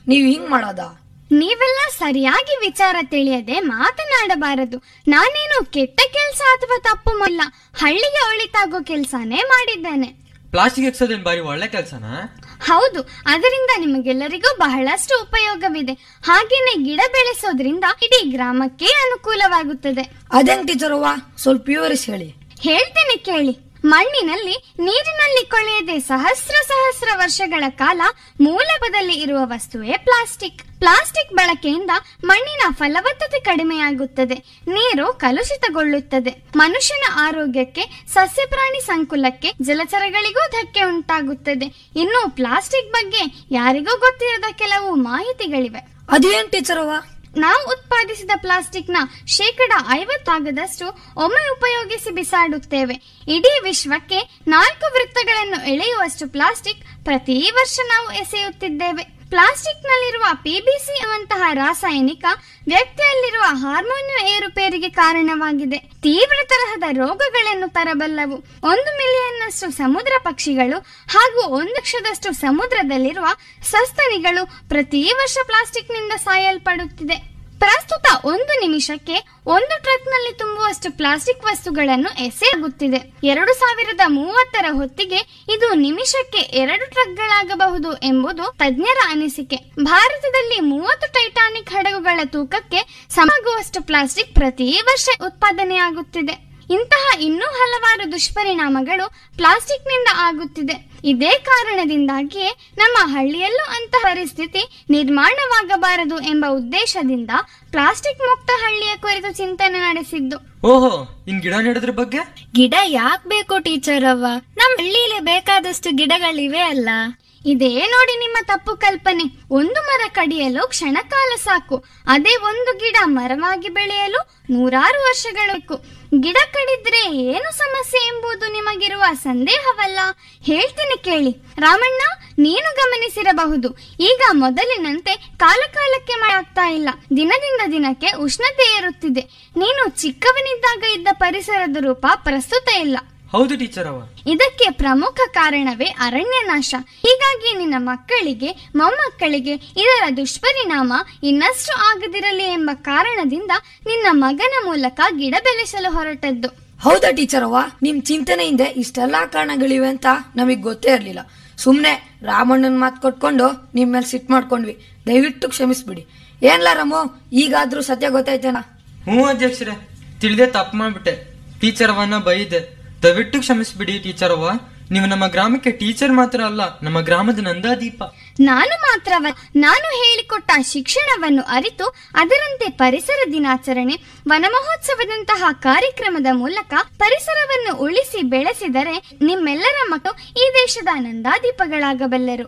ನೀವ್ ಹಿಂಗ್ ಮಾಡೋದ ನೀವೆಲ್ಲ ಸರಿಯಾಗಿ ವಿಚಾರ ತಿಳಿಯದೆ ಮಾತನಾಡಬಾರದು ನಾನೇನು ಕೆಟ್ಟ ಕೆಲಸ ಅಥವಾ ತಪ್ಪು ಮಲ್ಲ ಹಳ್ಳಿಗೆ ಒಳಿತಾಗೋ ಕೆಲಸನೇ ಮಾಡಿದ್ದೇನೆ ಪ್ಲಾಸ್ಟಿಕ್ ಎಕ್ಸೋದೇನ್ ಬಾರಿ ಒಳ್ಳೆ ಕೆಲ್ಸನಾ ಹೌದು ಅದರಿಂದ ನಿಮಗೆಲ್ಲರಿಗೂ ಬಹಳಷ್ಟು ಉಪಯೋಗವಿದೆ ಹಾಗೇನೆ ಗಿಡ ಬೆಳೆಸೋದ್ರಿಂದ ಇಡೀ ಗ್ರಾಮಕ್ಕೆ ಅನುಕೂಲವಾಗುತ್ತದೆ ಅದೇಂಗ್ ಟೀಚರ್ ಅವ್ವ ಸ್ವಲ್ಪ ವಿವರಿಸಿ ಹೇಳಿ ಹೇಳ್ತೇನೆ ಕೇಳಿ ಮಣ್ಣಿನಲ್ಲಿ ನೀರಿನಲ್ಲಿ ಕೊಳೆಯದೆ ಸಹಸ್ರ ಸಹಸ್ರ ವರ್ಷಗಳ ಕಾಲ ಮೂಲಪದಲ್ಲಿ ಇರುವ ವಸ್ತುವೇ ಪ್ಲಾಸ್ಟಿಕ್ ಪ್ಲಾಸ್ಟಿಕ್ ಬಳಕೆಯಿಂದ ಮಣ್ಣಿನ ಫಲವತ್ತತೆ ಕಡಿಮೆಯಾಗುತ್ತದೆ ನೀರು ಕಲುಷಿತಗೊಳ್ಳುತ್ತದೆ ಮನುಷ್ಯನ ಆರೋಗ್ಯಕ್ಕೆ ಸಸ್ಯ ಪ್ರಾಣಿ ಸಂಕುಲಕ್ಕೆ ಜಲಚರಗಳಿಗೂ ಧಕ್ಕೆ ಉಂಟಾಗುತ್ತದೆ ಇನ್ನು ಪ್ಲಾಸ್ಟಿಕ್ ಬಗ್ಗೆ ಯಾರಿಗೂ ಗೊತ್ತಿರದ ಕೆಲವು ಮಾಹಿತಿಗಳಿವೆ ಅದೇನ್ ಟೀಚರ್ ಅವ್ವ ನಾವು ಉತ್ಪಾದಿಸಿದ ಪ್ಲಾಸ್ಟಿಕ್ನ ಶೇಕಡ ಐವತ್ತಾಗದಷ್ಟು ಒಮ್ಮೆ ಉಪಯೋಗಿಸಿ ಬಿಸಾಡುತ್ತೇವೆ ಇಡೀ ವಿಶ್ವಕ್ಕೆ ನಾಲ್ಕು ವೃತ್ತಗಳನ್ನು ಎಳೆಯುವಷ್ಟು ಪ್ಲಾಸ್ಟಿಕ್ ಪ್ರತಿ ವರ್ಷ ನಾವು ಎಸೆಯುತ್ತಿದ್ದೇವೆ ಪ್ಲಾಸ್ಟಿಕ್ನಲ್ಲಿರುವ ಪಿಬಿಸಿ ಅಂತಹ ರಾಸಾಯನಿಕ ವ್ಯಕ್ತಿಯಲ್ಲಿರುವ ಹಾರ್ಮೋನ್ ಏರುಪೇರಿಗೆ ಕಾರಣವಾಗಿದೆ ತೀವ್ರ ತರಹದ ರೋಗಗಳನ್ನು ತರಬಲ್ಲವು ಒಂದು ಮಿಲಿಯನ್ನಷ್ಟು ಸಮುದ್ರ ಪಕ್ಷಿಗಳು ಹಾಗೂ ಒಂದು ಲಕ್ಷದಷ್ಟು ಸಮುದ್ರದಲ್ಲಿರುವ ಸಸ್ತನಿಗಳು ಪ್ರತಿ ವರ್ಷ ಪ್ಲಾಸ್ಟಿಕ್ನಿಂದ ಸಾಯಲ್ಪಡುತ್ತಿದೆ ಪ್ರಸ್ತುತ ಒಂದು ನಿಮಿಷಕ್ಕೆ ಒಂದು ಟ್ರಕ್ನಲ್ಲಿ ತುಂಬುವಷ್ಟು ಪ್ಲಾಸ್ಟಿಕ್ ವಸ್ತುಗಳನ್ನು ಎಸೆಯಾಗುತ್ತಿದೆ ಎರಡು ಸಾವಿರದ ಮೂವತ್ತರ ಹೊತ್ತಿಗೆ ಇದು ನಿಮಿಷಕ್ಕೆ ಎರಡು ಟ್ರಕ್ಗಳಾಗಬಹುದು ಎಂಬುದು ತಜ್ಞರ ಅನಿಸಿಕೆ ಭಾರತದಲ್ಲಿ ಮೂವತ್ತು ಟೈಟಾನಿಕ್ ಹಡಗುಗಳ ತೂಕಕ್ಕೆ ಸಮಾಗುವಷ್ಟು ಪ್ಲಾಸ್ಟಿಕ್ ಪ್ರತಿ ವರ್ಷ ಉತ್ಪಾದನೆಯಾಗುತ್ತಿದೆ ಇಂತಹ ಇನ್ನೂ ಹಲವಾರು ದುಷ್ಪರಿಣಾಮಗಳು ಪ್ಲಾಸ್ಟಿಕ್ನಿಂದ ಆಗುತ್ತಿದೆ ಇದೇ ಕಾರಣದಿಂದಾಗಿಯೇ ನಮ್ಮ ಹಳ್ಳಿಯಲ್ಲೂ ಅಂತಹ ಪರಿಸ್ಥಿತಿ ನಿರ್ಮಾಣವಾಗಬಾರದು ಎಂಬ ಉದ್ದೇಶದಿಂದ ಪ್ಲಾಸ್ಟಿಕ್ ಮುಕ್ತ ಹಳ್ಳಿಯ ಕುರಿತು ಚಿಂತನೆ ನಡೆಸಿದ್ದು ಓಹೋ ಇನ್ ಗಿಡ ನೆಡೋದ್ರ ಬಗ್ಗೆ ಗಿಡ ಯಾಕ್ ಬೇಕು ಟೀಚರ್ ಅವ್ವ ನಮ್ ಹಳ್ಳಿಲಿ ಬೇಕಾದಷ್ಟು ಗಿಡಗಳಿವೆ ಅಲ್ಲ ಇದೇ ನೋಡಿ ನಿಮ್ಮ ತಪ್ಪು ಕಲ್ಪನೆ ಒಂದು ಮರ ಕಡಿಯಲು ಕ್ಷಣಕಾಲ ಸಾಕು ಅದೇ ಒಂದು ಗಿಡ ಮರವಾಗಿ ಬೆಳೆಯಲು ನೂರಾರು ವರ್ಷಗಳು ಬೇಕು ಗಿಡ ಕಡಿದ್ರೆ ಏನು ಸಮಸ್ಯೆ ಎಂಬುದು ನಿಮಗಿರುವ ಸಂದೇಹವಲ್ಲ ಹೇಳ್ತೀನಿ ಕೇಳಿ ರಾಮಣ್ಣ ನೀನು ಗಮನಿಸಿರಬಹುದು ಈಗ ಮೊದಲಿನಂತೆ ಕಾಲಕಾಲಕ್ಕೆ ಮಳೆ ಆಗ್ತಾ ಇಲ್ಲ ದಿನದಿಂದ ದಿನಕ್ಕೆ ಉಷ್ಣತೆ ಏರುತ್ತಿದೆ ನೀನು ಚಿಕ್ಕವನಿದ್ದಾಗ ಇದ್ದ ಪರಿಸರದ ರೂಪ ಪ್ರಸ್ತುತ ಇಲ್ಲ ಹೌದು ಟೀಚರ್ ಅವ ಇದಕ್ಕೆ ಪ್ರಮುಖ ಕಾರಣವೇ ಅರಣ್ಯ ನಾಶ ಹೀಗಾಗಿ ನಿನ್ನ ಮಕ್ಕಳಿಗೆ ಮೊಮ್ಮಕ್ಕಳಿಗೆ ಇದರ ದುಷ್ಪರಿಣಾಮ ಇನ್ನಷ್ಟು ಆಗದಿರಲಿ ಎಂಬ ಕಾರಣದಿಂದ ನಿನ್ನ ಮಗನ ಮೂಲಕ ಗಿಡ ಬೆಳೆಸಲು ಹೊರಟದ್ದು ಹೌದಾ ಟೀಚರ್ ಅವ್ವ ನಿಮ್ ಚಿಂತನೆಯಿಂದ ಇಷ್ಟೆಲ್ಲಾ ಕಾರಣಗಳಿವೆ ಅಂತ ನಮಗ್ ಗೊತ್ತೇ ಇರ್ಲಿಲ್ಲ ಸುಮ್ನೆ ರಾಮಣ್ಣನ್ ಮಾತ್ ಕೊಟ್ಕೊಂಡು ನಿಮ್ ಮೇಲೆ ಸಿಟ್ ಮಾಡ್ಕೊಂಡ್ವಿ ದಯವಿಟ್ಟು ಕ್ಷಮಿಸ್ಬಿಡಿ ಏನ್ಲ ರಾಮು ಈಗಾದ್ರೂ ಸತ್ಯ ಗೊತ್ತಾಯ್ತೇನಾ ಹ್ಞೂ ಅಧ್ಯಕ್ಷರೇ ತಿಳಿದೆ ತಪ್ಪು ಮಾಡ್ಬಿಟ್ಟೆ ಟೀಚರ್ ಅವನ್ನ ಬೈದೆ ದಯವಿಟ್ಟು ಕ್ಷಮಿಸ್ಬಿಡಿ ಟೀಚರ್ ಅವ್ವ ನೀವು ನಮ್ಮ ಗ್ರಾಮಕ್ಕೆ ಟೀಚರ್ ಮಾತ್ರ ಅಲ್ಲ ನಮ್ಮ ಗ್ರಾಮದ ನಂದಾದೀಪ ನಾನು ಮಾತ್ರವ ನಾನು ಹೇಳಿಕೊಟ್ಟ ಶಿಕ್ಷಣವನ್ನು ಅರಿತು ಅದರಂತೆ ಪರಿಸರ ದಿನಾಚರಣೆ ವನ ಮಹೋತ್ಸವದಂತಹ ಕಾರ್ಯಕ್ರಮದ ಮೂಲಕ ಪರಿಸರವನ್ನು ಉಳಿಸಿ ಬೆಳೆಸಿದರೆ ನಿಮ್ಮೆಲ್ಲರ ಮಕ್ಕಳು ಈ ದೇಶದ ನಂದಾದೀಪಗಳಾಗಬಲ್ಲರು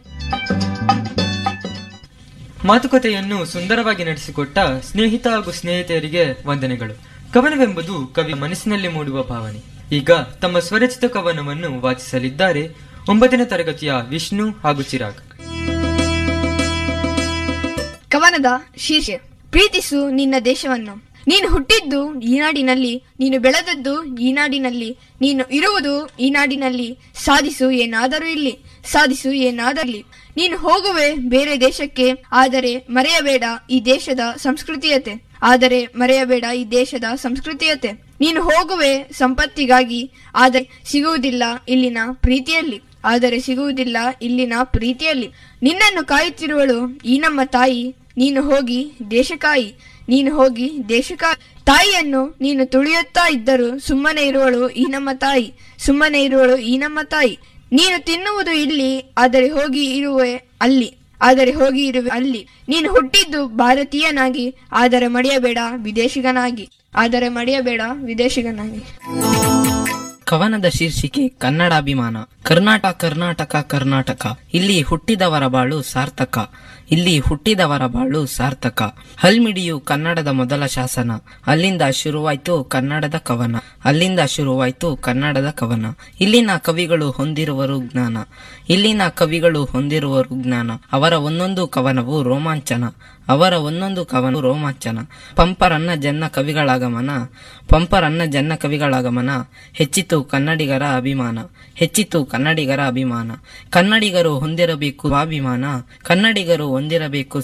ಮಾತುಕತೆಯನ್ನು ಸುಂದರವಾಗಿ ನಡೆಸಿಕೊಟ್ಟ ಸ್ನೇಹಿತ ಹಾಗೂ ಸ್ನೇಹಿತೆಯರಿಗೆ ವಂದನೆಗಳು ಕವನವೆಂಬುದು ಕವಿ ಮನಸ್ಸಿನಲ್ಲಿ ಮೂಡುವ ಭಾವನೆ ಈಗ ತಮ್ಮ ಸ್ವರಚಿತ ಕವನವನ್ನು ವಾಚಿಸಲಿದ್ದಾರೆ ಒಂಬತ್ತನೇ ತರಗತಿಯ ವಿಷ್ಣು ಹಾಗೂ ಚಿರಾಗ್ ಕವನದ ಶೀರ್ಷೆ ಪ್ರೀತಿಸು ನಿನ್ನ ದೇಶವನ್ನು ನೀನು ಹುಟ್ಟಿದ್ದು ಈ ನಾಡಿನಲ್ಲಿ ನೀನು ಬೆಳೆದದ್ದು ಈ ನಾಡಿನಲ್ಲಿ ನೀನು ಇರುವುದು ಈ ನಾಡಿನಲ್ಲಿ ಸಾಧಿಸು ಏನಾದರೂ ಇಲ್ಲಿ ಸಾಧಿಸು ಏನಾದರಲ್ಲಿ ನೀನು ಹೋಗುವೆ ಬೇರೆ ದೇಶಕ್ಕೆ ಆದರೆ ಮರೆಯಬೇಡ ಈ ದೇಶದ ಸಂಸ್ಕೃತಿಯತೆ ಆದರೆ ಮರೆಯಬೇಡ ಈ ದೇಶದ ಸಂಸ್ಕೃತಿಯತೆ ನೀನು ಹೋಗುವೆ ಸಂಪತ್ತಿಗಾಗಿ ಆದರೆ ಸಿಗುವುದಿಲ್ಲ ಇಲ್ಲಿನ ಪ್ರೀತಿಯಲ್ಲಿ ಆದರೆ ಸಿಗುವುದಿಲ್ಲ ಇಲ್ಲಿನ ಪ್ರೀತಿಯಲ್ಲಿ ನಿನ್ನನ್ನು ಕಾಯುತ್ತಿರುವಳು ಈ ನಮ್ಮ ತಾಯಿ ನೀನು ಹೋಗಿ ದೇಶಕಾಯಿ ನೀನು ಹೋಗಿ ದೇಶಕಾಯಿ ತಾಯಿಯನ್ನು ನೀನು ತುಳಿಯುತ್ತಾ ಇದ್ದರೂ ಸುಮ್ಮನೆ ಇರುವಳು ಈ ನಮ್ಮ ತಾಯಿ ಸುಮ್ಮನೆ ಇರುವಳು ಈ ನಮ್ಮ ತಾಯಿ ನೀನು ತಿನ್ನುವುದು ಇಲ್ಲಿ ಆದರೆ ಹೋಗಿ ಇರುವೆ ಅಲ್ಲಿ ಆದರೆ ಹೋಗಿ ಇರುವೆ ಅಲ್ಲಿ ನೀನು ಹುಟ್ಟಿದ್ದು ಭಾರತೀಯನಾಗಿ ಆದರೆ ಮಡಿಯಬೇಡ ವಿದೇಶಿಗನಾಗಿ ಆದರೆ ಮಡಿಯಬೇಡ ವಿದೇಶಿಗನಾಗಿ ಕವನದ ಶೀರ್ಷಿಕೆ ಕನ್ನಡಾಭಿಮಾನ ಕರ್ನಾಟಕ ಕರ್ನಾಟಕ ಕರ್ನಾಟಕ ಇಲ್ಲಿ ಹುಟ್ಟಿದವರ ಬಾಳು ಸಾರ್ಥಕ ಇಲ್ಲಿ ಹುಟ್ಟಿದವರ ಬಾಳು ಸಾರ್ಥಕ ಹಲ್ಮಿಡಿಯು ಕನ್ನಡದ ಮೊದಲ ಶಾಸನ ಅಲ್ಲಿಂದ ಶುರುವಾಯ್ತು ಕನ್ನಡದ ಕವನ ಅಲ್ಲಿಂದ ಶುರುವಾಯ್ತು ಕನ್ನಡದ ಕವನ ಇಲ್ಲಿನ ಕವಿಗಳು ಹೊಂದಿರುವರು ಜ್ಞಾನ ಇಲ್ಲಿನ ಕವಿಗಳು ಹೊಂದಿರುವರು ಜ್ಞಾನ ಅವರ ಒಂದೊಂದು ಕವನವು ರೋಮಾಂಚನ ಅವರ ಒಂದೊಂದು ಕವನ ರೋಮಾಂಚನ ಪಂಪರನ್ನ ಜನ್ನ ಕವಿಗಳಾಗಮನ ಪಂಪರನ್ನ ಜನ್ನ ಕವಿಗಳಾಗಮನ ಹೆಚ್ಚಿತು ಕನ್ನಡಿಗರ ಅಭಿಮಾನ ಹೆಚ್ಚಿತು ಕನ್ನಡಿಗರ ಅಭಿಮಾನ ಕನ್ನಡಿಗರು ಹೊಂದಿರಬೇಕು ಸ್ವಾಭಿಮಾನ ಕನ್ನಡಿಗರು ಹೊಂದಿರಬೇಕು